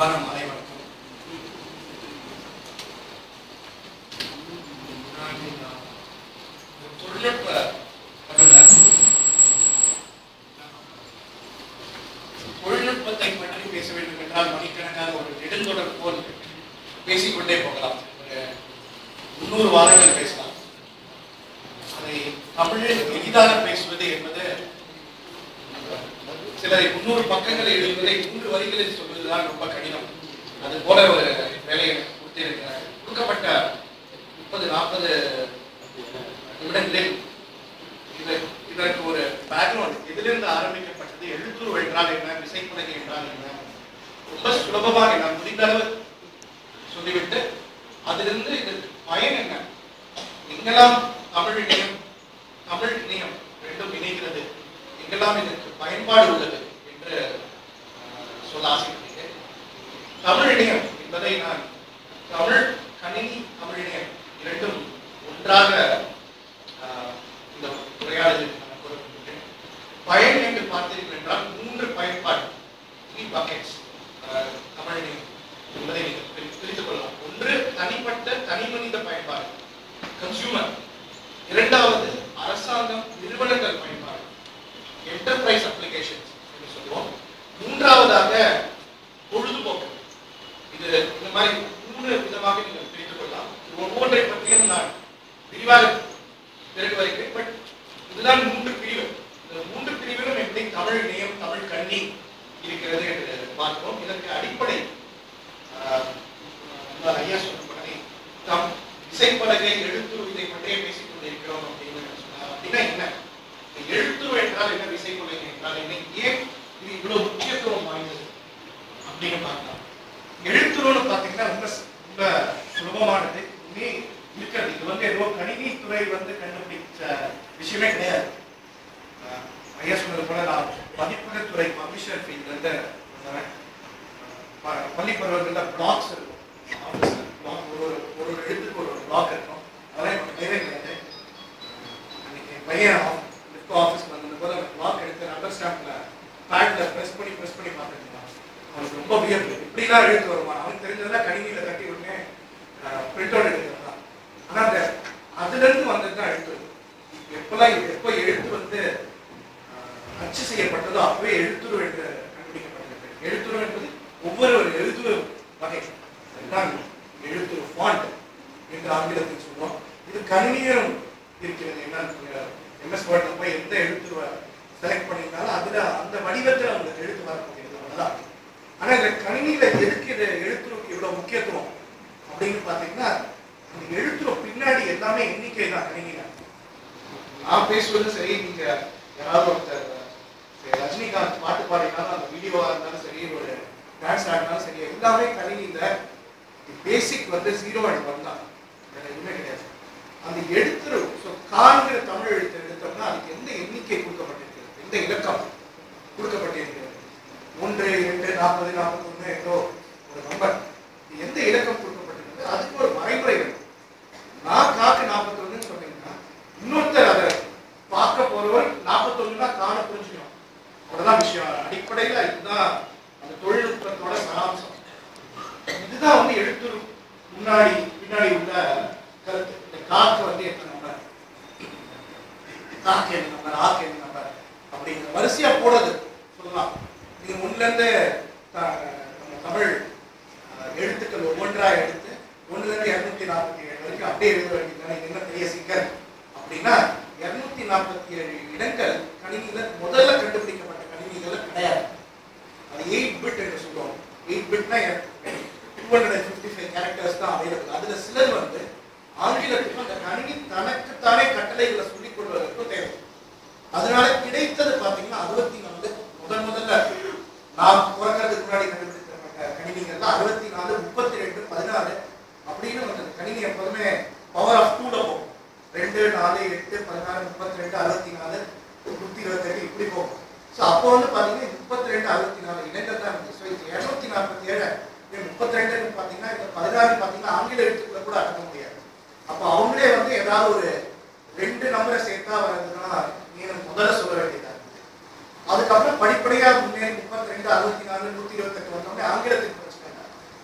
அன்பான மாலை வணக்கம் நான் இந்த தொழில்நுட்ப வல்லுநர். தொழில்நுட்பத்தை பற்றி பேச வேண்டும் என்றால் மணிக்கணக்காக ஒரு நெடுந்தொடர் போல் பேசிக்கொண்டே போகலாம் ஒரு முன்னூறு வாரங்கள் பேசலாம் அதை தமிழில் எளிதாக பேசுவது என்பது சிலரை முன்னூறு பக்கங்களை எழுதுவதை மூன்று வரிகளில் சொல்வதுதான் ரொம்ப கடினம் அது போல ஒரு வேலையை எனக்கு கொடுத்திருக்கிறார் கொடுக்கப்பட்ட முப்பது நாற்பது நிமிடங்களில் இது இதற்கு ஒரு பேக்ரவுண்ட் எதிலிருந்து ஆரம்பிக்கப்பட்டது எழுத்துரு என்றால் என்ன விசைப்பலகை என்றால் என்ன ரொம்ப சுலபமாக நான் முடிந்த அளவு சொல்லிவிட்டு அதிலிருந்து இதற்கு பயன் என்ன எங்கெல்லாம் தமிழ் இணையம் தமிழ் இணையம் ரெண்டும் இணைகிறது எங்கெல்லாம் இதற்கு பயன்பாடு உள்ளது என்று அஹ், சொல்ல ஆசைப்படுகிறேன் தமிழ் இணையம் என்பதை நான் தமிழ் கணினி தமிழ் இணையம் இரண்டும் ஒன்றாக அஹ், இந்த உரையாடலில் நான் கூற விரும்புகிறேன் பயன் என்று பார்த்தீர்கள் என்றால் மூன்று பயன்பாடு த்ரீ பக்கெட்ஸ் தமிழ் இணையம் என்பதை நீங்கள் பிரி- பிரித்துக் கொள்ளலாம் ஒன்று தனிப்பட்ட தனி மனித பயன்பாடு கன்சியூமர் இரண்டாவது அரசாங்கம் நிறுவனங்கள் பயன்பாடு என்டர்பிரைஸ் அப்ளிகேஷன்ஸ் என்று சொல்லுவோம் மூன்றாவதாக பொழுதுபோக்கு இது இந்த மாதிரி மூணு விதமாக நீங்கள் பிரித்துக் கொள்ளலாம் இது ஒவ்வொன்றை பற்றியும் நான் விரிவாக பிறகு வருகிறேன் பட் இதுதான் மூன்று பிரிவு இந்த மூன்று பிரிவிலும் எப்படி தமிழ் நேயம் தமிழ் கண்ணி இருக்கிறது என்று பார்க்கிறோம் இதற்கு அடிப்படை ஆஹ், நம்ம ஐயா சொன்னபடி தம் இசைப்பலகை எழுத்துரு இதை பற்றியே பேசிக் கொண்டிருக்கிறோம் அப்படின்னு சொன்னார் அப்படின்னா என்ன இந்த எழுத்துரு என்றால் என்ன இசைப்பலகை என்றால் என்ன ஏன் இது இவ்வளவு முக்கியத்துவம் வாய்ந்தது அப்படின்னு பார்க்கலாம் எழுத்துருன்னு பார்த்தீங்கன்னா ரொம்ப ஸ்- ரொம்ப சுலபமானது இனி இருக்கிறது இது வந்து ஏதோ கணினித்துறை வந்து கண்டுபிடிச்ச விஷயமே கிடையாது ஆஹ், ஐயா சொன்னது போல நான் பதிப்பகத்துறை பப்ளிஷர் ஃபீல்ட்ல இருந்து வந்தவன் ப- பள்ளி பருவங்களில் பிளாக்ஸ் இருக்கும் ஆஃபீஸில் பிளாக் ஒரு ஒரு ஒரு ஒரு எழுத்துக்கு ஒரு ஒரு பிளாக் இருக்கும் அதெல்லாம் இப்போ தேவை கிடையாது அன்னைக்கு என் பையன் லிஃப்ட் ஆஃபீஸ்க்கு வந்த போது அந்த பிளாக் எடுத்து ரப்பர் ஸ்டாம்பில் பேட்டில் ப்ரெஸ் பண்ணி ப்ரெஸ் பண்ணி பார்த்துருந்தான் அவனுக்கு ரொம்ப வியப்பு இப்படிலாம் எழுத்து வருமா அவனுக்கு தெரிஞ்சதெல்லாம் கணினியில் தட்டி உடனே பிரிண்ட் அவுட் எடுக்கிறது தான் ஆனால் அந்த அதுலேருந்து வந்தது தான் எழுத்து எப்பெல்லாம் எப்போ எழுத்து வந்து ஆஹ், அச்சு செய்யப்பட்டதோ அப்பவே எழுத்துரு என்று கண்டுபிடிக்கப்பட்டது எழுத்துரு என்பது ஒவ்வொரு ஒரு எழுத்துரு வகை அதுதான் எழுத்துரு ஃபாண்ட் என்று ஆங்கிலத்தில் சொல்றோம் இது கணினியிலும் இருக்கிறது என்ன எம்எஸ் வேர்டில் போய் எந்த எழுத்துருவை செலக்ட் பண்ணியிருந்தாலும் அதுல அந்த வடிவத்தில் உங்களுக்கு எழுத்து வரக்கூடியது அவ்வளவுதான் ஆனா இந்த கணினியில எதுக்கு இது எழுத்துருக்கு இவ்வளவு முக்கியத்துவம் அப்படின்னு பாத்தீங்கன்னா அந்த எழுத்துரு பின்னாடி எல்லாமே எண்ணிக்கை தான் கணினியில நான் பேசுவது சரி நீங்க யாராவது ஒருத்தர் சரி, ரஜினிகாந்த் பாட்டு பாடினாலும் அந்த வீடியோவா இருந்தாலும் சரி ஒரு டான்ஸ் ஆடினாலும் சரி எல்லாமே கணினியில பேசிக் வந்து ஜீரோ அண்ட் ஒன் தான் வேற எதுவுமே கிடையாது அந்த எழுத்துரு ஸோ காங்கிற தமிழ் எழுத்து எடுத்தோம்னா அதுக்கு எந்த எண்ணிக்கை கொடுக்கப்பட்டிருக்கிறது எந்த இலக்கம் கொடுக்கப்பட்டிருக்கிறது ஒன்று இரண்டு நாற்பது நாற்பத்தொன்று ஏதோ ஒரு நம்பர் எந்த இலக்கம் கொடுக்கப்பட்டிருக்கிறது அதுக்கு ஒரு வரைமுறை வேணும் நான் காக்கு நாற்பத்தொன்னு சொன்னீங்கன்னா இன்னொருத்தர் அதை பார்க்க போறவர் நாற்பத்தொன்னுனா காண புரிஞ்சுக்கணும் அவ்வளவுதான் விஷயம் அடிப்படையில இதுதான் அந்த தொழில்நுட்பத்தோட சாராம்சம் இதுதான் வந்து எழுத்துரு முன்னாடி பின்னாடி உள்ள கருத்து இந்த காக்கு வந்து எத்தனை நம்பர் காக்கு என்ன நம்பர் ஆக்கு என்ன நம்பர் அப்படிங்கிற வரிசையா போடுறது சொல்லலாம் நீங்க முன்ல இருந்து த- நம்ம தமிழ் அஹ், எழுத்துக்கள் ஒவ்வொன்றா எடுத்து ஒண்ணுல இருந்து இருநூத்தி நாற்பத்தி ஏழு வரைக்கும் அப்படியே எழுத வேண்டியதுதானே இது என்ன பெரிய சிக்கல் அப்படின்னா இருநூத்தி நாற்பத்தி ஏழு இடங்கள் கணினியில முதல்ல கண்டுபிடிக்கப்பட்ட கணினிகள கிடையாது அது எயிட் பிட் என்று சொல்லுவோம் எயிட் பிட்னா two hundred and fifty five characters தான் அவைலபிள் அதுல சிலர் வந்து ஆங்கிலத்துக்கும் அந்த கணினி தனக்குத்தானே கட்டளைகளை சொல்லிக் கொள்வதற்கும் தேவை அதனால கிடைத்தது பாத்தீங்கன்னா அறுபத்தி நாலு முதன் முதல்ல நான் பிறக்கிறதுக்கு முன்னாடி கண்டுபிடிக்கப்பட்ட கணினிகள்ல அறுபத்தி நாலு முப்பத்தி ரெண்டு பதினாறு அப்படின்னு வந்தது கணினி எப்போதுமே பவர் ஆஃப் டூல போகும் ரெண்டு நாலு எட்டு பதினாறு முப்பத்தி ரெண்டு அறுபத்தி நாலு நூத்தி இருபத்தெட்டு இப்படி போகும் ஸோ அப்போ வந்து பாத்தீங்கன்னா முப்பத்தி ரெண்டு அறுபத்தி நாலு இணைகள் தான் இருந்துச்சு ஸோ இது இருநூத்தி நாற்பத்தி ஏழு முப்பத்தி ரெண்டுன்னு பாத்தீங்கன்னா இந்த பதினாறு பாத்தீங்கன்னா ஆங்கில எழுத்துக்களை கூட அடக்க முடியாது அப்போ அவங்களே வந்து ஏதாவது ஒரு ரெண்டு நம்பரை சேர்த்தா வர்றதுன்னா நீ எனக்கு முதல்ல சொல்ல வேண்டியதா இருக்கு. அதுக்கப்புறம் படிப்படியா முன்னேறி முப்பத்தி ரெண்டு அறுபத்தி நாலு நூத்தி இருபத்தெட்டு வந்தோடனே ஆங்கிலத்துக்கு பிரச்சனை இல்லை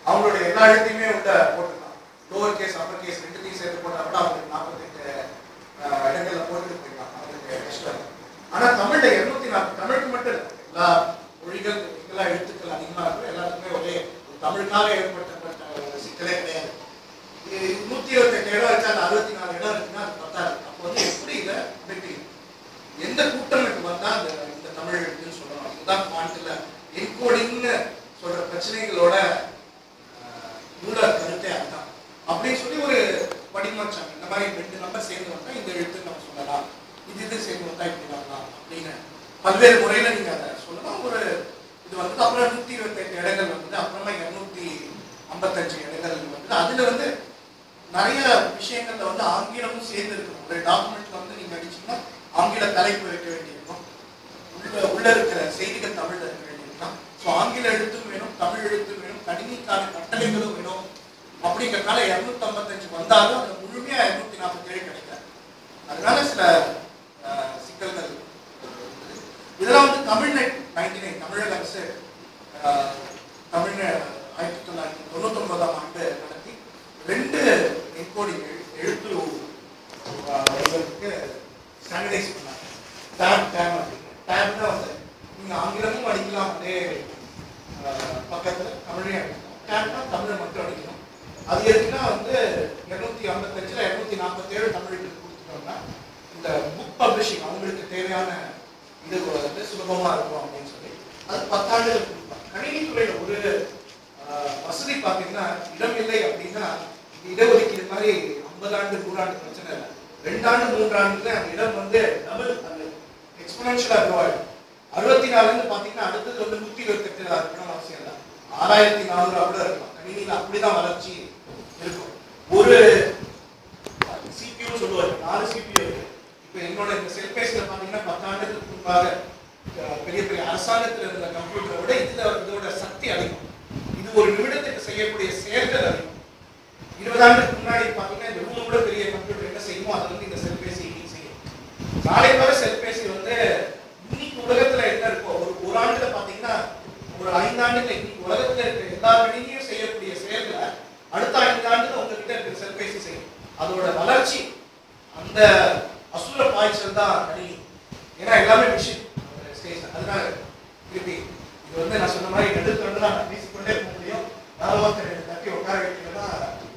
அவங்களுடைய எல்லா எழுத்தையுமே உள்ள போட்டுக்கலாம் லோவர் கேஸ் அப்பர் கேஸ் ரெண்டுத்தையும் சேர்த்து போட்டா கூட அவங்களுக்கு நாற்பத்தெட்டு இடங்கள்ல போட்டுட்டு போயிடலாம் அவங்களுக்கு கஷ்டம் ஆனா தமிழ்ல இருநூத்தி நாற்பது தமிழுக்கு மட்டும் இல்லை எல்லா மொழிகள் எல்லா எழுத்துக்கள் அதிகமா இருக்கும் எல்லாத்துக்குமே ஒரே ஒரு தமிழுக்காக ஏற்படுத்தப்பட்ட ஒரு சிக்கலே கிடையாது இது நூத்தி இருபத்தெட்டு இடம் வச்சா அந்த அறுபத்தி நாலு இடம் இருக்குன்னா அது பத்தாது அப்போ வந்து எப்படி இதை அமைப்பீங்க எந்த கூட்டமைப்பு வந்தா அந்த இந்த தமிழ் எழுத்துன்னு சொல்லலாம் இதுதான் பாயிண்ட்ல என்கோடிங்னு சொல்ற பிரச்சனைகளோட ஆஹ், மூல கருத்தே அதுதான் அப்படின்னு சொல்லி ஒரு வடிவமைச்சாங்க இந்த மாதிரி ரெண்டு நம்பர் சேர்ந்து வந்தா இந்த எழுத்து நம்ம சொல்லலாம் இது இது சேர்ந்து வந்தா இப்படி வரலாம் அப்படின்னு பல்வேறு முறையில நீங்க அதை சொல்லலாம் ஒரு இது வந்து அப்புறம் நூத்தி இருபத்தி எட்டு இடங்கள் வந்து அப்புறமா இருநூத்தி ஐம்பத்தஞ்சு இடங்கள் வந்து அதுல வந்து நிறைய விஷயங்கள்ல வந்து ஆங்கிலமும் சேர்ந்து இருக்கும் ஒரு டாக்குமெண்ட்ல வந்து நீங்க அடிச்சீங்கன்னா ஆங்கில தலைப்பு வைக்க வேண்டியிருக்கும் உள்ள உள்ள இருக்கிற செய்திகள் தமிழ்ல இருக்க வேண்டியிருக்கும் ஸோ ஆங்கில எழுத்தும் வேணும் தமிழ் எழுத்தும் வேணும் கணினிக்கான கட்டளைகளும் வேணும் அப்படிங்கறதுனால இருநூத்தி ஐம்பத்தஞ்சு வந்தாலும் அது முழுமையா இருநூத்தி நாற்பத்தி ஏழு கிடைக்காது அதனால சில அஹ், சிக்கல்கள் இருக்குது. இதெல்லாம் வந்து தமிழ்நெட் நைன்டி நைன் தமிழக அரசு அஹ், தமிழ் ஆயிரத்தி தொள்ளாயிரத்தி தொண்ணூத்தி ஒன்பதாம் ஆண்டு நடத்தி ரெண்டு என்கோடிங் எழுத்து அஹ், வடிவத்துக்கு ஸ்டாண்டர்டைஸ் பண்ணாங்க டேப் டேப் அப்படின்னு டேப்னா வந்து நீங்க ஆங்கிலமும் அடிக்கலாம் அதே அஹ், பக்கத்துல தமிழையும் அடிக்கலாம் டேப்னா தமிழை மட்டும் அடிக்கணும் அது எதுக்குன்னா வந்து இருநூத்தி ஐம்பத்தஞ்சுல இருநூத்தி நாற்பத்தி ஏழு தமிழுக்கு கொடுத்துட்டோம்னா இந்த புக் பப்ளிஷிங் அவங்களுக்கு தேவையான இது வந்து சுலபமா இருக்கும் அப்படின்னு சொல்லி அது பத்தாண்டுகள் கொடுப்பாங்க கணினித்துறையில ஒரு ஆஹ், வசதி பார்த்தீங்கன்னா இடம் இல்லை அப்படின்னா இது இடஒதுக்கீடு மாதிரி ஐம்பது ஆண்டு நூறாண்டு பிரச்சனை இல்லை ரெண்டாண்டு மூன்றாண்டுல அந்த இடம் வந்து டபுள் அந்த எக்ஸ்போனன்ஷியலா க்ரோ ஆயிடும் அறுபத்தி நாலுல இருந்து பாத்தீங்கன்னா அடுத்தது வந்து நூத்தி இருபத்தி எட்டு இருக்கணும் அவசியம் இல்லை ஆறாயிரத்தி நானூறு கூட இருக்கலாம் கணினியில அப்படிதான் வளர்ச்சி இருக்கும் ஒரு சிபியூ சொல்லுவாங்க நாலு சிபியூ இருக்கு இப்போ என்னோட இந்த செல்பேசியில பாத்தீங்கன்னா பத்தாண்டுக்கு முன்பாக அஹ், பெரிய பெரிய அரசாங்கத்தில் இருந்த கம்ப்யூட்டரை விட இதுல இதோட சக்தி அதிகம் இது ஒரு நிமிடத்துக்கு செய்யக்கூடிய செயல்கள் அதிகம் இருபது ஆண்டுக்கு முன்னாடி பாத்தீங்கன்னா இந்த ரூம் விட பெரிய கம்ப்யூட்டர் என்ன செய்யுமோ அதை வந்து இந்த செல்பேசி இன்னைக்கு செய்யும் நாளை வர செல்பேசி வந்து இன்னைக்கு உலகத்துல என்ன இருக்கோ ஒரு ஒரு ஆண்டுல பாத்தீங்கன்னா ஒரு ஐந்தாண்டுல இன்னைக்கு உலகத்துல இருக்க எல்லா கணினியும் செய்யக்கூடிய செயல்களை அடுத்த ஐந்து ஆண்டுல உங்ககிட்ட இருக்கிற செல்பேசி செய்யும் அதோட வளர்ச்சி அந்த அசுர பாய்ச்சல் தான் கணினி ஏன்னா எல்லாமே மிஷின் ஸ்டேஷன் அதனால திருப்பி இது வந்து நான் சொன்ன மாதிரி நடுத்தரண்டு தான் நான் பேசிக்கொண்டே போக முடியும் நாலு தட்டி உட்கார வைக்கிறதா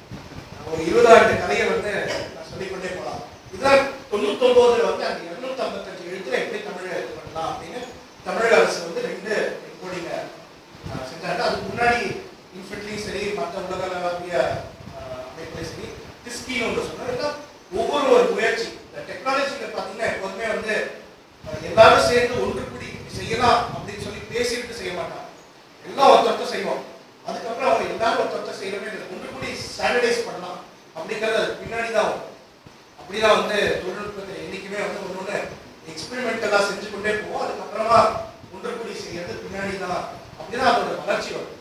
ஒரு இருபது ஆண்டு கதையை வந்து நான் சொல்லிக்கொண்டே போகலாம் இதுதான் தொண்ணூத்தொன்பதுல வந்து அந்த இருநூத்தி ஐம்பத்தஞ்சு எழுத்துல எப்படி தமிழை இது பண்ணலாம் அப்படின்னு தமிழக அரசு வந்து ரெண்டு கோடிங்க செஞ்சாங்க அதுக்கு முன்னாடி இன்ஃபென்ட்லியும் சரி மற்ற உலகளாவிய அஹ், அமைப்புலையும் சரி டிஸ்கின்னு ஒன்று சொன்னாங்க எல்லாம் ஒவ்வொரு ஒரு முயற்சி இந்த டெக்னாலஜியில பார்த்தீங்கன்னா எப்போதுமே வந்து அஹ், எல்லாரும் சேர்ந்து ஒன்று கூடி இப்படி செய்யலாம் அப்படின்னு சொல்லி பேசிட்டு செய்ய மாட்டாங்க எல்லாம் ஒருத்தொருத்த செய்வோம் அதுக்கப்புறம் அவங்க எல்லாரும் ஒருத்தொருத்த செய்யறமே இல்லை ஒன்று கூடி ஸ்டாண்டர்டைஸ் பண்ணலாம் அப்படிங்கிறது அதுக்கு பின்னாடி தான் வரும் அப்படிதான் வந்து தொழில்நுட்பத்தில் என்னைக்குமே வந்து ஒன்று ஒன்று எக்ஸ்பெரிமெண்டலாக செஞ்சு கொண்டே போவோம் அதுக்கப்புறமா ஒன்று கூடி செய்யறது பின்னாடி தான் அப்படிதான் அதோட வளர்ச்சி வரும்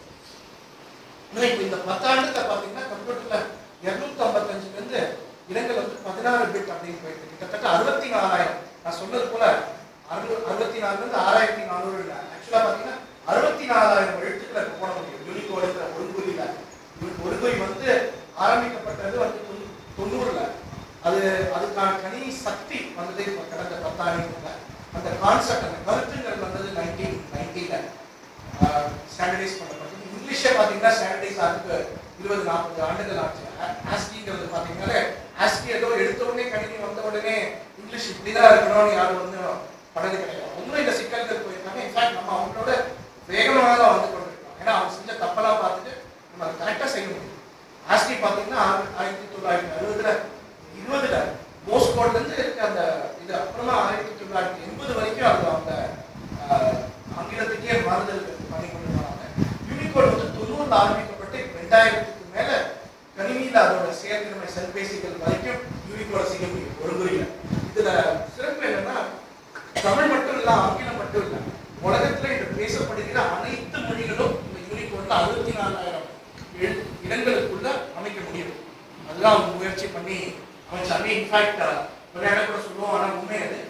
ஆனா இப்போ இந்த பத்தாண்டுல பார்த்தீங்கன்னா கம்ப்யூட்டர்ல இருநூத்தி ஐம்பத்தஞ்சுல இருந்து இடங்கள் வந்து பதினாறு பிட் அப்படின்னு போயிருக்கு கிட்டத்தட்ட அறுபத்தி நாலாயிரம் நான் சொன்னது போல அறு- அறுபத்தி நாலுல இருந்து ஆறாயிரத்தி நானூறு இல்லை ஆக்சுவலா பார்த்தீங்கன்னா அறுபத்தி நாலாயிரம் எழுத்துக்களை இப்ப போட முடியும் யூனிகோடுங்கிற ஒழுங்குறியில ஒழுங்குறி வந்து ஆரம்பிக்கப்பட்டது வந்து தொண்ணூ- தொண்ணூறுல அது அதுக்கான கணினி சக்தி வந்தது இப்ப கடந்த பத்தாண்டுல அந்த கான்செப்ட் அந்த கருத்துங்கள் வந்தது நைன்டீன் நைன்டீன்ல ஸ்டாண்டர்டைஸ் பண்ணப்பட்டது இங்கிலீஷே பார்த்தீங்கன்னா ஸ்டாண்டர்டைஸ் ஆகுது இருபது நாற்பது ஆண்டுகள் ஆச்சு ஆஸ்கிங்கிறது பார்த்தீங்கன்னா ஆஸ்கி ஏதோ எடுத்த உடனே கணினி வந்த உடனே இங்கிலீஷ் இப்படிதான் இருக்கணும்னு யாரும் வந்து படகு கிடையாது ஒன்றும் இந்த சிக்கல்கள் போயிருக்காங்க இன்ஃபேக்ட் நம்ம அவங்களோட வேகமாக தான் வந்து கொண்டிருக்கோம் ஏன்னா அவங்க செஞ்ச தப்பெல்லாம் பார்த்துட்டு நம்ம அதை கரெக்டாக செய்ய முடியும் ஆஸ்கி பார்த்தீங்கன்னா ஆயிர- ஆயிரத்தி தொள்ளாயிரத்தி அறுபதுல இருபதுல மோஸ் கோட்ல இருந்து இருக்க அந்த இது அப்புறமா ஆயிரத்தி தொள்ளாயிரத்தி எண்பது வரைக்கும் அது அந்த ஆஹ், ஆங்கிலத்துக்கே மாறுதல் பண்ணி கொண்டு வராங்க யூனிகோட் வந்து தொண்ணூறுல ஆரம்பிக்கப்பட்டு ரெண்டாயிரத்துக்கு மேல கணினியில அதோட செயற்திறமை செல்பேசிகள் வரைக்கும் யூனிகோட செய்ய முடியும் ஒரு குறியில இதுல சிறப்பு என்னன்னா தமிழ் மட்டும் இல்ல ஆங்கிலம் மட்டும் இல்ல உலகத்துல இன்று பேசப்படுகிற அனைத்து மொழிகளும் இந்த யூனிகோட்ல அறுபத்தி நாலாயிரம் எழு- இடங்களுக்குள்ள அமைக்க முடியும் அதுதான் அவங்க முயற்சி பண்ணி அமைச்சாங்க இன்ஃபேக்ட் விளையாட கூட சொல்லுவோம் ஆனா உண்மை அது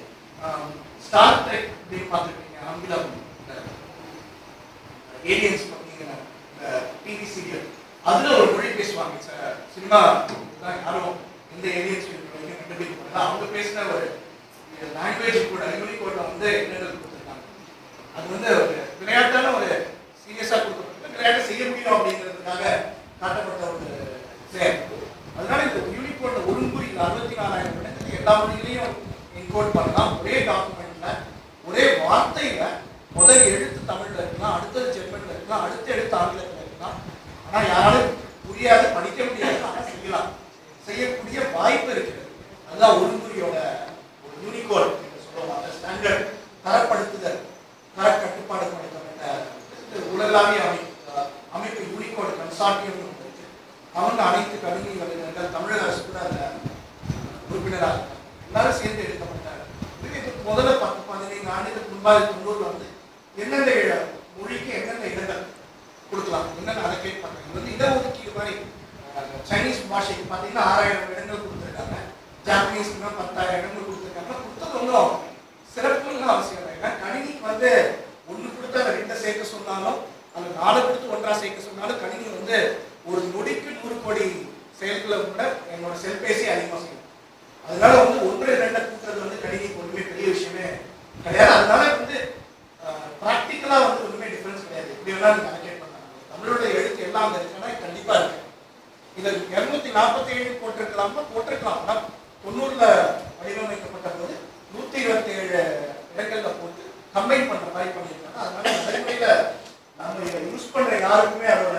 ஸ்டார் ட்ரெக் அப்படின்னு பார்த்துருக்கீங்க ஆங்கிலம் ஏலியன்ஸ் பார்த்தீங்கன்னா டிவி சீரியல் அதுல ஒரு மொழி பேசுவாங்க சார் சினிமா தான் யாரும் இந்த ஏலியன்ஸ் கண்டுபிடிக்க பண்ணல அவங்க பேசின ஒரு லாங்குவேஜ் கூட யூனிகோட்ல வந்து என்னென்ன கொடுத்துருக்காங்க அது வந்து ஒரு விளையாட்டான ஒரு சீரியஸா கொடுக்கப்பட்ட விளையாட்டை செய்ய முடியும் அப்படிங்கிறதுக்காக காட்டப்பட்ட ஒரு செயல் அதனால இந்த யூனிகோட்ல ஒருங்குறி அறுபத்தி நாலாயிரம் இடத்துல எல்லா மொழிகளையும் என்கோட் பண்ணலாம் ஒரே டாக்குமெண்ட்ல ஒரே வார்த்தையில முதல் எழுத்து தமிழ்ல இருக்கலாம் அடுத்தது ஜெர்மன்ல இருக்கலாம் அடுத்த எழுத்து ஆங்கிலத்துல இருக்கலாம் ஆனா யாராலும் புரியாது படிக்க முடியாது ஆனா செய்யலாம் செய்யக்கூடிய வாய்ப்பு இருக்கிறது அதுதான் ஒருங்குறியோட ஒரு யூனிகோட் என்று சொல்லுவோம் அந்த ஸ்டாண்டர்ட் தரப்படுத்துதல் தர கட்டுப்பாடு படுத்தப்பட்ட இந்த உலகளாவிய அமைப்பு அமைப்பு யூனிகோட் கன்சார்டியம் இருக்கு அவங்க அனைத்து கணினி வல்லுநர்கள் தமிழக அரசு கூட அந்த உறுப்பினராக இருக்காங்க. எல்லாரும் சேர்ந்து எடுக்கப்பட்டாங்க இதுக்கு முதல்ல பத்து பதினைந்து ஆண்டுகளுக்கு முன்பாக தொண்ணூறுல வந்து எந்தெந்த இட- மொழிக்கு எந்தெந்த இடங்கள் கொடுக்கலாம் என்னென்ன அலோகேட் பண்றாங்க இது வந்து இடஒதுக்கீடு மாதிரி அஹ், சைனீஸ் பாஷைக்கு பார்த்தீங்கன்னா ஆறாயிரம் இடங்கள் கொடுத்துருக்காங்க ஜாப்பனீஸ்க்கு பத்தாயிரம் இடங்கள் கொடுத்துருக்காங்க கொடுத்தது ஒன்றும் சிறப்புன்னு அவசியம் இல்லை ஏன்னா கணினிக்கு வந்து ஒன்று கொடுத்து அதை ரெண்டை சேர்க்க சொன்னாலும் அந்த நாலு கொடுத்து ஒன்றா சேர்க்க சொன்னாலும் கணினி வந்து ஒரு நொடிக்கு நூறு கோடி செயல்களை கூட என்னோட செல்பேசி அதிகமாக செய்யும் அதனால வந்து ஒன்று ரெண்டை கூட்டுறது வந்து கணினிக்கு ஒன்றுமே பெரிய விஷயமே கிடையாது அதனால வந்து ப்ராக்டிக்கலா வந்து ஒண்ணுமே டிஃபரன்ஸ் கிடையாது எப்படி வேணாலும் நீங்க அலோகேட் பண்ணலாம் தமிழோட எழுத்து எல்லாம் அங்க இருக்குன்னா கண்டிப்பா இருக்கு இதுல இருநூத்தி நாற்பத்தி ஏழு போட்டிருக்கலாமா போட்டிருக்கலாம் ஆனா தொண்ணூறுல வடிவமைக்கப்பட்ட போது நூத்தி இருபத்தி ஏழு இடங்கள்ல போட்டு கம்பைன் பண்ற மாதிரி பண்ணியிருக்காங்க அதனால இந்த நடைமுறையில நம்ம இதை யூஸ் பண்ற யாருக்குமே அதோட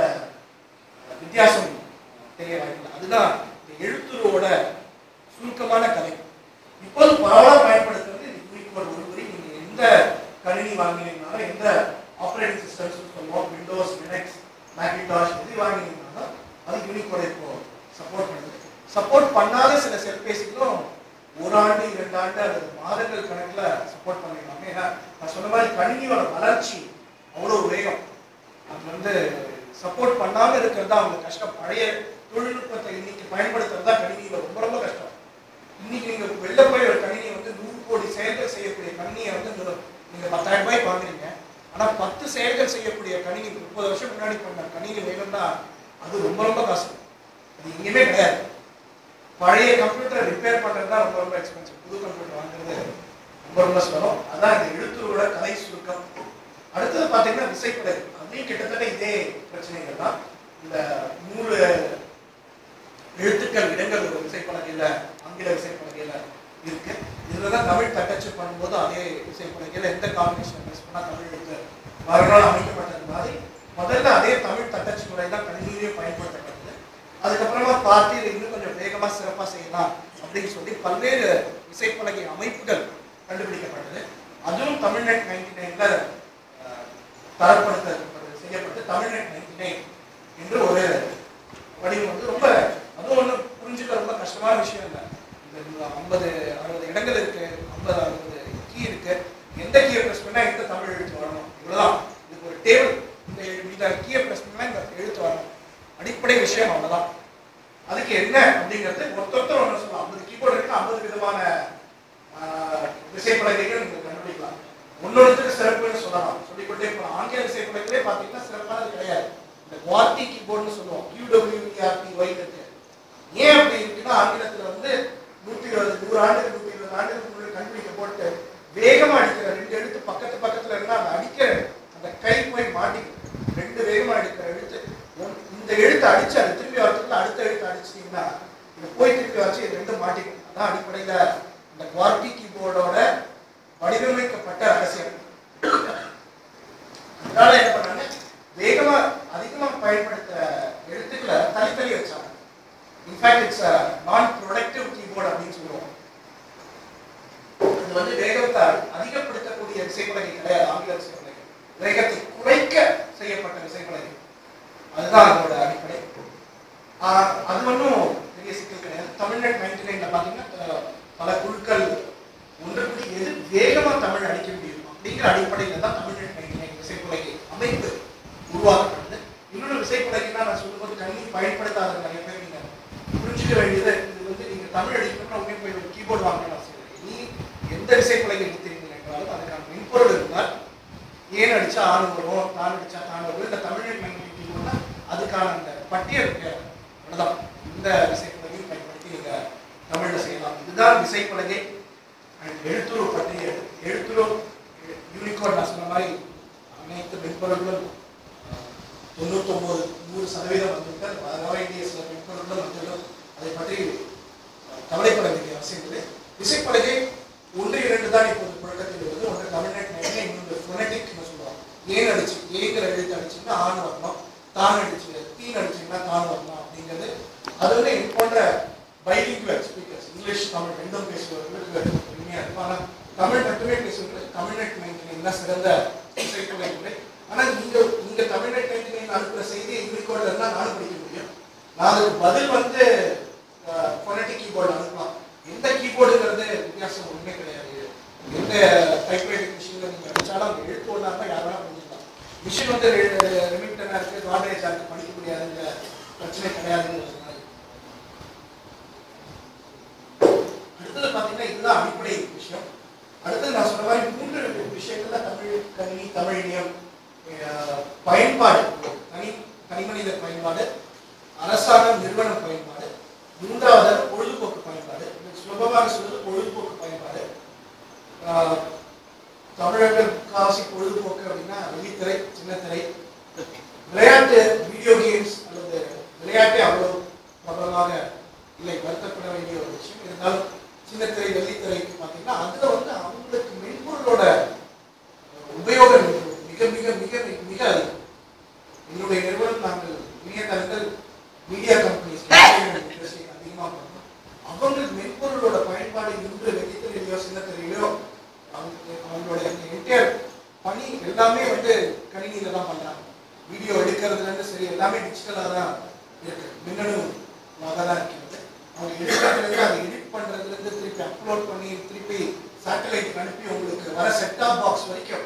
வித்தியாசம் தெரிய வாய்ப்பில்லை அதுதான் இந்த எழுத்துருவோட சுருக்கமான கதை இப்போது பரவலாக பயன்படுத்துறது இந்த யூனிகோட் ஒருமுறை நீங்க எந்த கணினி வாங்கினீங்கனாலும் எந்த ஆப்ரேட்டிங் சிஸ்டம்ஸ் சொல்லுவோம் விண்டோஸ் லினக்ஸ் மேக்கின்டாஷ் எது வாங்கினீங்கனாலும் அது யூனிகோட இப்போ சப்போர்ட் பண்ணுது சப்போர்ட் பண்ணாத சில செல்பேசிகளும் ஒரு ஆண்டு இரண்டு ஆண்டு அல்லது மாதங்கள் கணக்குல சப்போர்ட் பண்ணிருக்காங்க ஏன்னா நான் சொன்ன மாதிரி கணினியோட வளர்ச்சி அவ்வளோ வேகம் அது வந்து சப்போர்ட் பண்ணாம இருக்கிறது தான் அவங்க கஷ்டம் பழைய தொழில்நுட்பத்தை இன்னைக்கு பயன்படுத்துறது தான் கணினியில ரொம்ப ரொம்ப கஷ்டம் இன்னைக்கு நீங்க வெளில போய் ஒரு கணினி வந்து நூறு கோடி செயல்கள் செய்யக்கூடிய கணினியை வந்து நூறு- நீங்க பத்தாயிரம் ரூபாய்க்கு வாங்குறீங்க ஆனா பத்து செயல்கள் செய்யக்கூடிய கணினி முப்பது வருஷம் முன்னாடி பண்ண கணினி வேணும்னா அது ரொம்ப ரொம்ப காசு அது எங்கேயுமே கிடையாது பழைய கம்ப்யூட்டரை ரிப்பேர் பண்றது தான் ரொம்ப ரொம்ப எக்ஸ்பென்சிவ் புது கம்ப்யூட்டர் வாங்குறது ரொம்ப ரொம்ப சிரமம் அதான் இந்த எழுத்துருவோட கலை சுருக்கம் அடுத்தது பார்த்தீங்கன்னா விசைப்படை அதுலேயும் கிட்டத்தட்ட இதே பிரச்சனைகள் தான் இந்த நூறு எழுத்துக்கள் இடங்கள் ஒரு விசைப்பலகையில் ஆங்கில விசைப்பலகையில் இருக்கு இதில் தான் தமிழ் தட்டச்சு பண்ணும்போது அதே விசைப்பலகையில் எந்த காம்பினேஷன் யூஸ் பண்ணால் தமிழ் எழுத்து மறுநாள் அமைக்கப்பட்டது மாதிரி முதல்ல அதே தமிழ் தட்டச்சு முறை தான் கணினியிலேயே பயன்படுத்தப்பட்டது அதுக்கப்புறமா பார்த்து இதை இன்னும் கொஞ்சம் வேகமாக சிறப்பாக செய்யலாம் அப்படின்னு சொல்லி பல்வேறு விசைப்பலகை அமைப்புகள் கண்டுபிடிக்கப்பட்டது அதுவும் தமிழ்நெட் நைன்டி நைன்ல தரப்படுத்த செய்யப்பட்டு தமிழ்நெட் நைன்டி நைன் என்று ஒரு வடிவம் வந்து ரொம்ப அதுவும் ஒன்றும் புரிஞ்சுக்க ரொம்ப கஷ்டமான விஷயம் இல்லை இந்த ஐம்பது அறுபது இடங்கள் இருக்கு ஐம்பது அறுபது கீ இருக்கு எந்த கீயை ப்ரெஸ் பண்ணா எந்த தமிழ் எழுத்து வரணும் இவ்வளவுதான் இதுக்கு ஒரு டேபிள் இந்த இந்த கீயை ப்ரெஸ் பண்ணா இந்த எழுத்து வரணும் அடிப்படை விஷயம் அவ்வளவுதான் அதுக்கு என்ன அப்படிங்கிறது ஒருத்தொருத்தர் ஒன்று சொல்லலாம் ஐம்பது கீபோர்டு இருக்கு ஐம்பது விதமான ஆஹ், விசைப்பலகைகள் நீங்க கண்டுபிடிக்கலாம் ஒன்னொருத்தருக்கு சிறப்புன்னு சொல்லலாம் சொல்லிக்கொண்டே போகலாம் ஆங்கில விசைப்பலகைகளே பார்த்தீங்கன்னா சிறப்பானது கிடையாது இந்த குவார்டி கீபோர்டுன்னு சொல்லுவோம் QWERTY ஒய் இருக்கு ஏன் அப்படி இருக்குன்னா ஆங்கிலத்துல வந்து நூத்தி இருபது நூறு ஆண்டுக்கு நூத்தி இருபது ஆண்டுக்கு முன்னாடி கண்டுபிடிக்கப்பட்டு வேகமா அடிக்கிற ரெண்டு எழுத்து பக்கத்து பக்கத்துல இருந்தா அந்த அடிக்கிற அந்த கை போய் மாட்டிக்கும் ரெண்டு வேகமா அடிக்கிற எழுத்து ஒன்- இந்த எழுத்து அடிச்சு அது திரும்பி வரதுக்குள்ள அடுத்த எழுத்து அடிச்சிட்டீங்கன்னா இது போய் திருப்பி வச்சு இது ரெண்டும் மாட்டிக்கும் அதான் அடிப்படையில இந்த குவார்டி கீபோர்டோட வடிவமைக்கப்பட்ட ரகசியம் அதனால என்ன பண்ணாங்க வேகமா அதிகமா பயன்படுத்த எழுத்துக்களை தனித்தனி வச்சாங்க in fact it's non productive keyboard அப்படின்னு சொல்லுவோம் இது வந்து வேகத்தை அதிகப்படுத்தக்கூடிய விசைப்பலகை கிடையாது ஆங்கில விசைப்பலகை வேகத்தை குறைக்க செய்யப்பட்ட விசைப்பலகை அதுதான் அதோட அடிப்படை ஆஹ் அது ஒன்றும் பெரிய சிக்கல் கிடையாது தமிழ்நெட் நைன்டி நைன்ல பார்த்தீங்கன்னா அஹ், பல குழுக்கள் ஒன்று கூடி எது வேகமா தமிழ் அடிக்க முடியும் அப்படிங்கிற அடிப்படையில் தான் தமிழ்நெட் நைன்டி நைன் விசைப்பலகை அமைப்பு உருவாக்கப்படுது இன்னொரு விசைப்பலகைனா நான் சொல்லும்போது கணினி பயன்படுத்தாத நிறைய பேர் நீங்க புரிஞ்சுக்க வேண்டியது இது வந்து நீங்க தமிழ் அடிக்கணும்னா உடனே போய் ஒரு கீபோர்டு வாங்கணும் அவசியம் இல்லை. நீ எந்த விசைப்பலகை எடுத்தீர்கள் என்றாலும் அதுக்கான மென்பொருள் இருந்தால் ஏன் அடிச்சா ஆண் வரும் தான் அடிச்சா தான் வரும் இந்த தமிழ்நெட் நைன்டி கீபோர்ட்னா அதுக்கான அந்த பட்டியல் இருக்கு அவ்வளவுதான் இந்த விசைப்பலகையை பயன்படுத்தி நீங்க தமிழ்ல செய்யலாம் இதுதான் விசைப்பலகை அண்ட் எழுத்துரு பட்டியல் எழுத்துரு யூனிகோட் நான் சொன்ன மாதிரி அனைத்து மென்பொருள்களும் தொண்ணூத்தொம்பது நூறு சதவீதம் வந்துவிட்டால் வர வேண்டிய சில மென்பொருள்களும் வந்துவிடும் அதை பற்றி அஹ், கவலைப்பட வேண்டிய அவசியம் இல்லை விசைப்பலகை ஒன்று இரண்டு தான் இப்போது புழக்கத்தில் உள்ளது ஒன்று தமிழ்நாட்டு நேரம் இன்னொன்று ஃபொனட்டிக்னு சொல்லுவாங்க ஏன் அடிச்சு ஏங்கிற எழுத்து அடிச்சீங்கன்னா ஆண் வரணும் தான் அடிச்சு தீன் அடிச்சீங்கன்னா தான் வரணும் அப்படிங்கிறது அது வந்து இது போன்ற பைலிங்குவல் ஸ்பீக்கர்ஸ் இங்கிலீஷ் தமிழ் ரெண்டும் பேசுபவர்களுக்கு உரிமையாக இருக்கும் ஆனால் தமிழ் மட்டுமே பேசுவவர்களுக்கு தமிழ்நாட்டு மைண்டில் தான் சிறந்த இசைக்கலை இல்லை ஆனால் நீங்க நீங்க தமிழ்நாட்டு மைண்டில் அனுப்புகிற செய்தியை இங்கிலீஷோட இருந்தால் நானும் படிக்க முடியும் நான் அதுக்கு பதில் வந்து ஃபொனட்டிக் கீபோர்டு அனுப்பலாம் எந்த கீபோர்டுங்கிறது வித்தியாசம் ஒன்றுமே கிடையாது எந்த டைப்ரைட்டிங் மிஷினில் நீங்கள் அடிச்சாலும் அங்கே எழுத்து ஒன்றா இருந்தால் யார் வேணால் பண்ணிக்கலாம் மிஷின் வந்து ரிமிட்டனாக இருக்குது காட்ரேஜாக இருக்குது படிக்க முடியாதுங்கிற பிரச்சனை கிடையாதுங்கிறது அடுத்தது பார்த்தீங்கன்னா இதுதான் அடிப்படை விஷயம் அடுத்தது நான் சொன்ன மாதிரி மூன்று விஷயங்கள்ல தமிழ் கணினி தமிழ் இணையம் அஹ், பயன்பாடு தனி தனிமனித பயன்பாடு அரசாங்கம் நிறுவன பயன்பாடு மூன்றாவது பொழுதுபோக்கு பயன்பாடு இது சுலபமாக சொல்வது பொழுதுபோக்கு பயன்பாடு ஆஹ், தமிழர்கள் முக்காவாசி பொழுதுபோக்கு அப்படின்னா வெளித்திரை சின்னத்திரை விளையாட்டு வீடியோ கேம்ஸ் அல்லது விளையாட்டே அவ்வளவு பிரபலமாக இல்லை வருத்தப்பட வேண்டிய ஒரு விஷயம் இருந்தாலும் சின்னத்திரை வெள்ளித்திரைக்கு பார்த்தீங்கன்னா அதுல வந்து அவங்களுக்கு மென்பொருளோட அஹ், உபயோகம் மிக மிக மிக மிக மிக அதிகம் என்னுடைய நிறுவனம் நாங்கள் இணையதளங்கள் மீடியா கம்பெனிஸ் அதிகமாக பண்ணோம் அவங்களுக்கு மென்பொருளோட பயன்பாடு இன்று வெள்ளித்திரையிலையோ சின்னத்திரையிலையோ அவங்க அவங்களோட என்டையர் பணி எல்லாமே வந்து கணினியில தான் பண்றாங்க வீடியோ எடுக்கிறதுல இருந்து சரி எல்லாமே டிஜிட்டலாக தான் இருக்கு மின்னணுவாக தான் இருக்கிறது அவங்க எடுக்கிறதுல இருந்து அதை எடிட் பண்றதுல இருந்து திருப்பி அப்லோட் பண்ணி திருப்பி சேட்டலைட் அனுப்பி உங்களுக்கு வர செட்டாப் பாக்ஸ் வரைக்கும்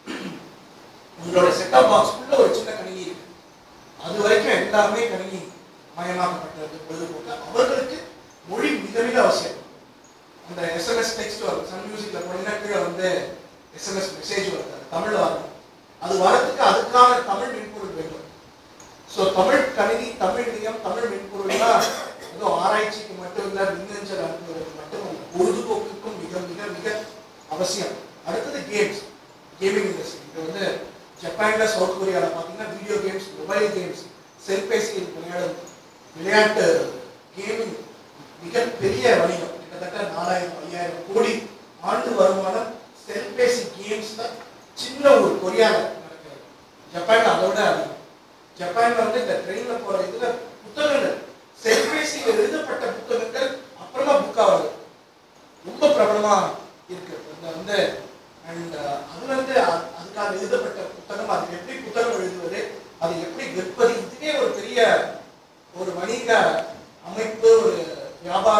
உங்களோட செட்டாப் பாக்ஸ்க்குள்ள ஒரு சின்ன கணினி இருக்கு அது வரைக்கும் எல்லாமே கணினி மயமாக்கப்பட்டது பொழுதுபோக்கு அவர்களுக்கு மொழி மிக மிக அவசியம் அந்த எஸ்எம்எஸ் டெக்ஸ்ட் வரும் சன் மியூசிக்ல போனீங்கன்னா கீழே வந்து எஸ்எம்எஸ் மெசேஜ் வருது அது தமிழ்ல வரும் அது வரதுக்கு அதுக்கான தமிழ் மென்பொருள் வேண்டும் ஸோ தமிழ் கணினி தமிழ் நியம் தமிழ் மென்பொருள்னா ஏதோ ஆராய்ச்சிக்கு மட்டும் இல்லை மின்னஞ்சல் அனுப்புவதற்கு மட்டும் இல்ல. பொழுதுபோக்குக்கும் மிக மிக மிக அவசியம் அடுத்தது கேம்ஸ் கேமிங் இண்டஸ்ட்ரி இது வந்து ஜப்பான்ல சவுத் கொரியாவில் பார்த்தீங்கன்னா வீடியோ கேம்ஸ் மொபைல் கேம்ஸ் செல்பேசியில் விளையாடும் விளையாட்டு கேமிங் மிகப்பெரிய வணிகம் கிட்டத்தட்ட நாலாயிரம் ஐயாயிரம் கோடி ஆண்டு வருமானம் செல்பேசி கேம்ஸ்ல சின்ன ஒரு கொரியால நடக்கிறது ஜப்பான்ல அதோட அதிகம் ஜப்பான்ல வந்து இந்த ட்ரெயின்ல போற இதுல புத்தகங்கள் செல்பேசியில் எழுதப்பட்ட புத்தகங்கள் அப்புறமா புக்கா வருது ரொம்ப பிரபலமா இருக்கு இந்த வந்து அண்ட் அது வந்து அ- அதுக்காக எழுதப்பட்ட புத்தகம் அது எப்படி புத்தகம் எழுதுவது அது எப்படி விற்பது இதுவே ஒரு பெரிய ஒரு வணிக அமைப்பு ஒரு வியாபார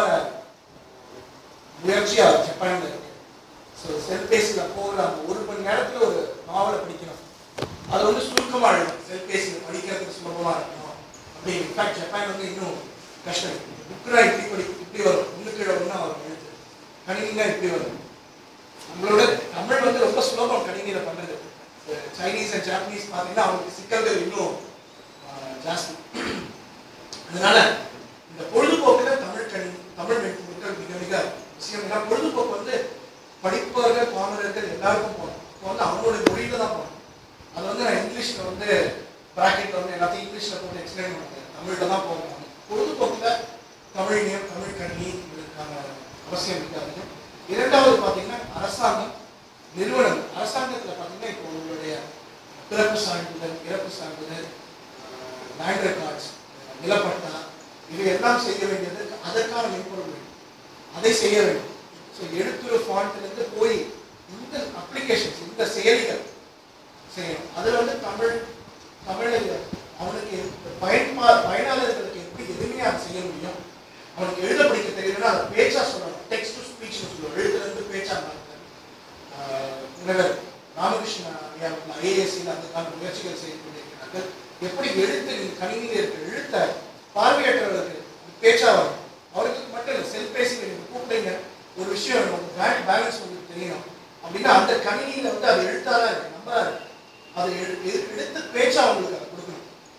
முயற்சியா ஜப்பான்ல இருக்கு ஸோ செல்பேசியில் போகிற அந்த ஒரு மணி நேரத்துல ஒரு நாவலை படிக்கணும் அது வந்து சுருக்கமா எழுதணும் செல்பேசியில் படிக்கிறதுக்கு சுலபமா இருக்கணும் அப்படி இன்ஃபேக்ட் ஜப்பான் வந்து இன்னும் கஷ்டம் புக்குனா இப்படி படி இப்படி வரும் ஒன்று கீழே ஒன்றா வரும் எழுத்து கணினினா இப்படி வரும் நம்மளோட தமிழ் வந்து ரொம்ப சுலபம் கணினியில பண்றது அஹ் சைனீஸ் அண்ட் ஜாப்பனீஸ் பார்த்தீங்கன்னா அவங்களுக்கு சிக்கல்கள் இன்னும் ஆஹ், ஜாஸ்தி அதனால இந்த பொழுதுபோக்குல தமிழ் கணினி தமிழ் மென்பொருட்கள் மிக மிக விஷயம் ஏன்னா பொழுதுபோக்கு வந்து படிப்பவர்கள் பாமரர்கள் எல்லாருக்கும் போகணும் இப்போ வந்து அவங்களுடைய மொழியில தான் போகணும் அது வந்து நான் இங்கிலீஷ்ல வந்து பிராக்கெட்ல வந்து எல்லாத்தையும் இங்கிலீஷ்ல போட்டு எக்ஸ்பிளைன் பண்ணுறேன் தமிழ்ல தான் போகணும் பொழுதுபோக்குல தமிழ் இணையம் தமிழ் கணினி இதற்கான அவசியம் இருக்காது இரண்டாவது பார்த்தீங்கன்னா அரசாங்கம் நிறுவனம் அரசாங்கத்துல பார்த்தீங்கன்னா இப்போ உங்களுடைய பிறப்பு சான்றிதழ் இறப்பு சான்றிதழ் லேண்ட் ரெக்கார்ட்ஸ் நிலப்பட்டா இது எல்லாம் செய்ய வேண்டியது அதற்கான மென்பொருள் வேண்டும் அதை செய்ய வேண்டும் ஸோ எழுத்துரு ஃபாண்ட்லேருந்து போய் இந்த அப்ளிகேஷன்ஸ் இந்த செயலிகள் செய்யணும் அதில் வந்து தமிழ் தமிழை அவனுக்கு பயன்பா பயனாளர்களுக்கு எப்படி எளிமையாக அதை செய்ய முடியும் அவனுக்கு எழுத படிக்க தெரியலன்னா அதை பேச்சா சொல்லணும் டெக்ஸ்ட் டு ஸ்பீச் சொல்லுவோம் எழுத்துலேருந்து பேச்சா மாற்றுறது முனைவர் ராமகிருஷ்ண ஐயா ஐஏஎஸ்சியில் அதுக்கான முயற்சிகள் செய்து கொண்டிருக்கிறார்கள் எப்படி எழுத்து நீங்க கணினியில் இருக்கிற எழுத்தை பார்வையற்றவர்களுக்கு பேச்சா வரும் அவருக்கு மட்டும் இல்லை செல்பேசியில் நீங்க கூப்பிடுங்க ஒரு விஷயம் நமக்கு பேங்க் பேலன்ஸ் உங்களுக்கு தெரியணும் அப்படின்னா அந்த கணினியில வந்து அது எழுத்தாதான் இருக்கு நம்பரா இருக்கு அது எழு- எது- எடுத்து பேச்சா உங்களுக்கு அதை கொடுக்கணும்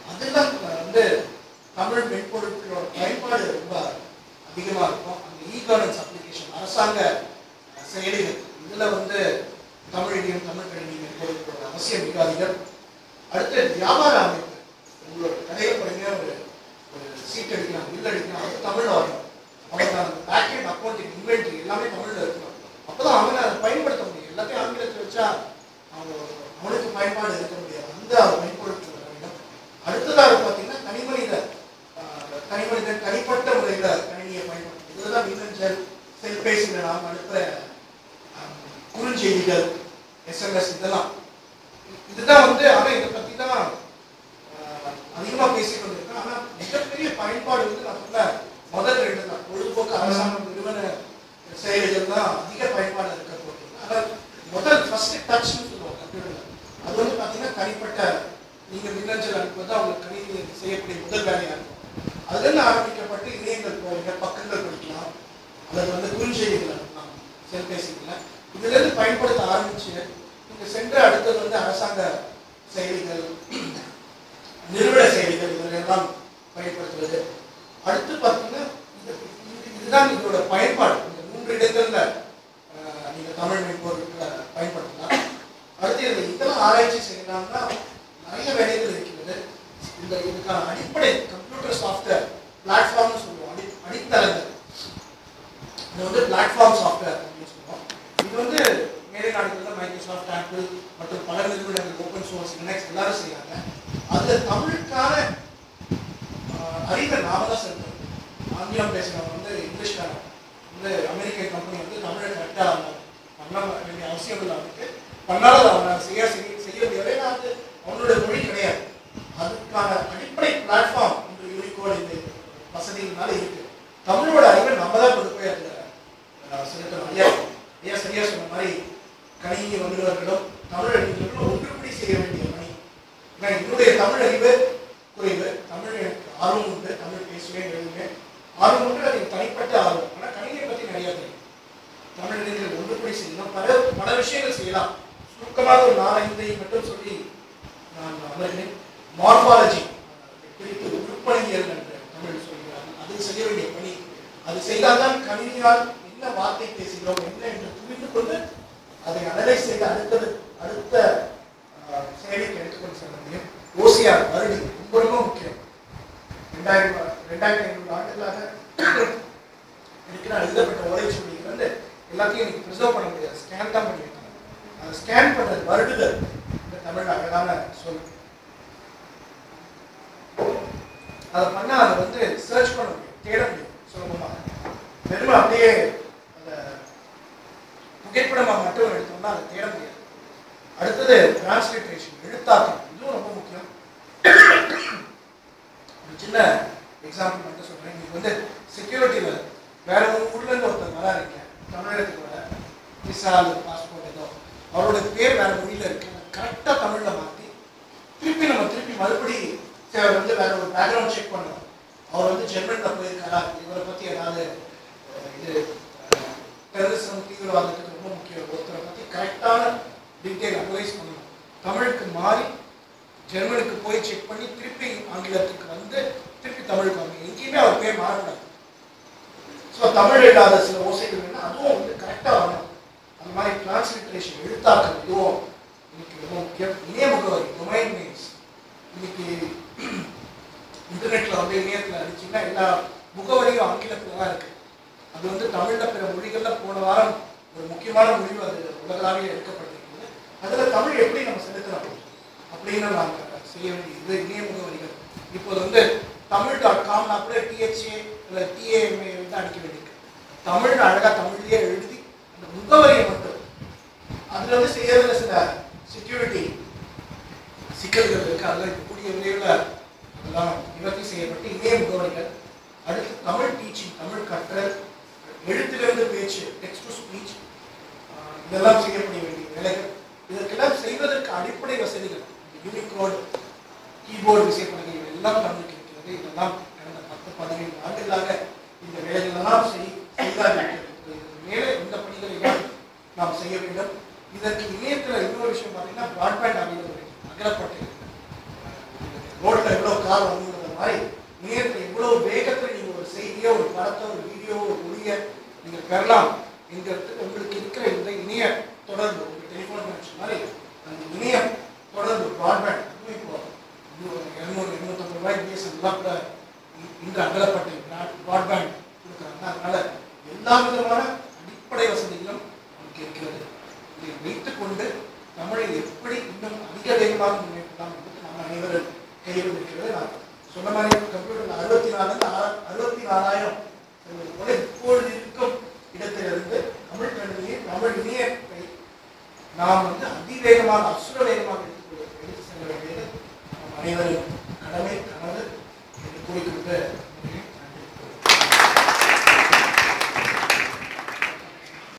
அதெல்லாம் வந்து தமிழ் மென்பொருட்களோட பயன்பாடு ரொம்ப அதிகமாக இருக்கும் அந்த இ கவர்னன்ஸ் அப்ளிகேஷன் அரசாங்க அஹ், செயலிகள் இதில் வந்து தமிழ் இடியம் தமிழ் கணினி மென்பொருட்களோட அவசியம் மிக அதிகம் அடுத்து வியாபார அமைப்பு உங்களோட கடையில் போனீங்க ஒரு ஒரு சீட் அடிக்கலாம் பில் அடிக்கலாம் அது தமிழ்ல வரணும் அவங்க அந்த பேக்கெட் அக்கௌண்டிங் இன்வென்ட்ரி எல்லாமே தமிழ்ல இருக்கணும் அப்பதான் அவனை அதை பயன்படுத்த முடியும் எல்லாத்தையும் ஆங்கிலத்தில் வச்சா அவங்க அவனுக்கு பயன்பாடு இருக்க முடியாது அந்த மென்பொருட்கள் வர வேண்டும் அடுத்ததாக பார்த்தீங்கன்னா தனிமனித ஆஹ், தனிமனிதன் தனிப்பட்ட முறையில் கணினியை பயன்படுத்தும் இதுதான் மின்னஞ்சல் செல்பேசியில் நாம் அனுப்புகிற குறுஞ்செய்திகள் எஸ்எம்எஸ் இதெல்லாம் இதுதான் வந்து ஆனால் இதை பற்றி தான் அதிகமாக பேசிக் கொண்டிருக்கேன் ஆனால் மிகப்பெரிய பயன்பாடு வந்து நான் சொன்ன முதல் ரெண்டு தான் பொழுதுபோக்கு அரசாங்கம் நிறுவன செயலிகள் தான் அதிக பயன்பாடு இருக்க போகுது ஆனால் முதல் ஃபர்ஸ்ட் டச்னு சொல்லுவோம் கம்ப்யூட்டர்ல அது வந்து பார்த்தீங்கன்னா தனிப்பட்ட நீங்க மின்னஞ்சல் அனுப்புவது அவங்களுக்கு கணினி செய்யக்கூடிய முதல் வேலையாக இருக்கும் அதுலேருந்து ஆரம்பிக்கப்பட்டு இணையங்கள் போவீங்க பக்கங்கள் படிக்கலாம் அல்லது வந்து குறுஞ்செய்திகள் அனுப்பலாம் செல்பேசிகளில் இதுலேருந்து பயன்படுத்த ஆரம்பிச்சு நீங்க சென்ற அடுத்தது வந்து அரசாங்க செயலிகள் நிறுவன செயலிகள் இதெல்லாம் பயன்படுத்துவது அடுத்து பார்த்தீங்கன்னா இது- இது- இதுதான் இதோட பயன்பாடு இந்த மூன்று இடங்கள்ல அஹ், நீங்க தமிழ் மென்பொருட்களை பயன்படுத்தலாம் அடுத்து இதில் இதெல்லாம் ஆராய்ச்சி செய்யலாம்னா நிறைய வேலைகள் இருக்கிறது இந்த இதுக்கான அடிப்படை கம்ப்யூட்டர் சாஃப்ட்வேர் பிளாட்ஃபார்ம்னு சொல்லுவோம் அடி அடித்தளங்கள் இது வந்து பிளாட்ஃபார்ம் சாஃப்ட்வேர் அப்படின்னு சொல்லுவோம் இது வந்து மேலை நாடுகளில் மைக்ரோசாஃப்ட் ஆப்பிள் மற்றும் பல நிறுவனங்கள் ஓப்பன் சோர்ஸ் லினக்ஸ் எல்லாரும் செய்றாங்க அதுல தமிழுக்கான ஆஹ், அறிவை நாம தான் செலுத்தணும் ஆங்கிலம் பேசுறவங்க வந்து இங்கிலீஷ்காரன் வந்து அமெரிக்க கம்பெனி வந்து தமிழை கரெக்டாக பண்ண வேண்டிய அவசியம் இல்லை அவனுக்கு பண்ணாலும் அவனை செய்ய செய்ய செய்ய முடியாது ஏன்னா அது அவனுடைய மொழி கிடையாது அதுக்கான அடிப்படை பிளாட்ஃபார்ம் இந்த யூனிகோட் இந்த வசதிகள்னால இருக்கு தமிழோட அறிவை நம்ம தான் கொண்டு போய் அதில் அஹ், செலுத்தணும் ஐயா ஐயா சரியா சொன்ன மாதிரி கணினி வல்லுநர்களும் தமிழ் அறிஞர்களும் ஒன்றுபடி செய்ய வேண்டிய பணி ஏன்னா என்னுடைய தமிழ் அறிவு குறைவு தமிழ் எனக்கு ஆர்வம் உண்டு தமிழ் பேசுவேன் எழுதுவேன் ஆர்வம் உண்டு அது எனக்கு தனிப்பட்ட ஆர்வம் ஆனால் கணினியை பற்றி நிறைய தெரியும் தமிழ் அறிஞர்கள் ஒன்றுபடி செய்யலாம் பல பல விஷயங்கள் செய்யலாம் சுருக்கமாக ஒரு நாலஞ்சை மட்டும் சொல்லி நான் அமர்கிறேன் மார்பாலஜி குறித்து உருப்பணியல் என்று தமிழ் சொல்கிறார்கள் அது செய்ய வேண்டிய பணி அது செய்தால்தான் கணினியால் என்ன வார்த்தை பேசுகிறோம் என்ன என்று புரிந்து கொண்டு அதை அனலைஸ் செய்து அடுத்தது அடுத்த ஆஹ், செயலுக்கு எடுத்துக்கொண்டு செல்ல முடியும் ஓசிஆர் வருடி ரொம்ப ரொம்ப முக்கியம் ரெண்டாயிரம் ரெண்டாயிரத்தி ஐநூறு ஆண்டுகளாக இருக்கிற எழுதப்பட்ட ஓலைச்சுவடிகள் வந்து எல்லாத்தையும் எனக்கு ப்ரிசர்வ் பண்ண முடியாது ஸ்கேன் தான் பண்ணி வைக்கணும் அதை ஸ்கேன் பண்றது வருடுதல் இந்த தமிழ் அழகான சொல் அதை பண்ணா அதை வந்து சர்ச் பண்ண முடியும் தேட முடியும் சுலபமா வெறும் அப்படியே அந்த புகைப்படமா மட்டும் எடுத்தோம்னா அதை தேட முடியாது அடுத்தது டிரான்ஸ்லேட்டேஷன் எழுத்தாக்கம் இதுவும் ரொம்ப முக்கியம் ஒரு சின்ன எக்ஸாம்பிள் மட்டும் சொல்றேன் இன்னைக்கு வந்து செக்யூரிட்டியில் வேற ஒரு ஊர்ல இருந்து ஒருத்தர் வராருங்க தமிழகத்துக்கு வர விசா அல்லது பாஸ்போர்ட் ஏதோ அவரோட பேர் வேற மொழியில இருக்கு கரெக்டாக தமிழ்ல மாத்தி திருப்பி நம்ம திருப்பி மறுபடி சரி, அவர் வந்து வேற ஒரு பேக்ரவுண்ட் செக் பண்ணோம் அவர் வந்து ஜெர்மன்ல போயிருக்காரா இவரை பத்தி ஏதாவது அஹ், இது டெரரிசம் தீவிரவாதத்துக்கு ரொம்ப முக்கியம் ஒருத்தரை பத்தி கரெக்டான டீட்டெயில் அனலைஸ் பண்ணணும் தமிழுக்கு மாறி ஜெர்மனுக்கு போய் செக் பண்ணி திருப்பி ஆங்கிலத்துக்கு வந்து திருப்பி தமிழுக்கு வந்து எங்கேயுமே அவர் பேர் மாறக்கூடாது ஸோ தமிழ் இல்லாத சில ஓசைகள் வேணா அதுவும் வந்து கரெக்டாக வரணும் அந்த மாதிரி டிரான்ஸ்லிட்ரேஷன் எழுத்தாக்கம் இதுவும் இன்னைக்கு ரொம்ப முக்கியம் இணைய முகவரி டொமைன் நேம்ஸ் இன்னைக்கு இன்டர்நெட்ல வந்து இணையத்தில் அடிச்சீங்கன்னா எல்லா முகவரியும் ஆங்கிலத்தில் தான் இருக்கு அது வந்து தமிழ்ல பிற மொழிகள்ல போன வாரம் ஒரு முக்கியமான முடிவு அது உலகளாவிய எடுக்கப்பட்டிருக்கிறது அதுல தமிழ் எப்படி நம்ம செலுத்தலாம் அப்படின்னு நாம செய்ய வேண்டியது இணைய முகவரிகள் இப்போது வந்து தமிழ் டாட் காம்னா கூட டிஹெச்ஏ இல்லை டிஏஎம்ஏ வந்து அடிக்க வேண்டியிருக்கு தமிழ் அழகா தமிழ்லயே எழுதி அந்த முகவரியை மட்டும் அதுல வந்து செய்யறதுல சில செக்யூரிட்டி சிக்கல்கள் இருக்கு அதெல்லாம் இப்போ கூடிய விரைவில் அதெல்லாம் நிவர்த்தி செய்யப்பட்டு இணைய முகவரிகள் அடுத்து தமிழ் டீச்சிங் தமிழ் கற்றல் எழுத்திலிருந்து பேச்சு டெக்ஸ்ட் டு ஸ்பீச் இதெல்லாம் செய்யப்பட வேண்டிய வேலைகள் இதற்கெல்லாம் செய்வதற்கு அடிப்படை வசதிகள் யூனிகோட் கீபோர்டு விசைப்பலகைகள் எல்லாம் தமிழுக்கு இருக்கிறது இதெல்லாம் கடந்த பத்து பதினைந்து ஆண்டுகளாக இந்த வேலைகளெல்லாம் செய் செய்தாக இருக்கிறது மேலே இந்த பணிகளை எல்லாம் நாம் செய்ய வேண்டும் இதற்கு இணையத்தில் இன்னொரு விஷயம் பார்த்தீங்கன்னா பிராட்பேண்ட் அவைலபிலிட்டி அகலப்பட்டு ரோட்ல எவ்வளோ பார்த்தால் வந்துங்கிற மாதிரி இணையத்தில் எவ்வளவு வேகத்தில் நீங்கள் ஒரு செய்தியோ ஒரு படத்தை ஒரு வீடியோ ஒரு ஒளியை நீங்கள் பெறலாம் என்கிறதுக்கு உங்களுக்கு இருக்கிற இந்த இணைய தொடர்பு உங்கள் டெலிஃபோன் கனெக்ஷன் மாதிரி அந்த இணைய தொடர்பு ப்ராட்பேண்ட் அதுவும் இப்போ இரநூறு எண்ணூற்றம்பது ரூபாய் பிஎஸ்என்லாம் கூட இ- இன்று அகலப்பட்ட ப்ராட்பேண்ட் கொடுக்குறாங்க அதனால எல்லா விதமான அடிப்படை வசதிகளும் நமக்கு இருக்கிறது இதை வைத்துக்கொண்டு தமிழை எப்படி இன்னும் அதிக வேகமாக முன்னேற்றலாம் என்பது நாம் அனைவரும் கையில் இருக்கிறது நான் சொன்ன மாதிரி கம்ப்யூட்டர் அறுபத்தி நாலு அறுபத்தி நாலாயிரம் சொல்வது போல இப்பொழுது இருக்கும் இடத்திலிருந்து தமிழ் கல்வியை தமிழ் இணையத்தை நாம் வந்து அதிவேகமாக அசுர வேகமாக எடுத்து எடுத்து செல்ல வேண்டியது நம் அனைவரும் கடமை கனவு என்று கூறிக்கொண்டு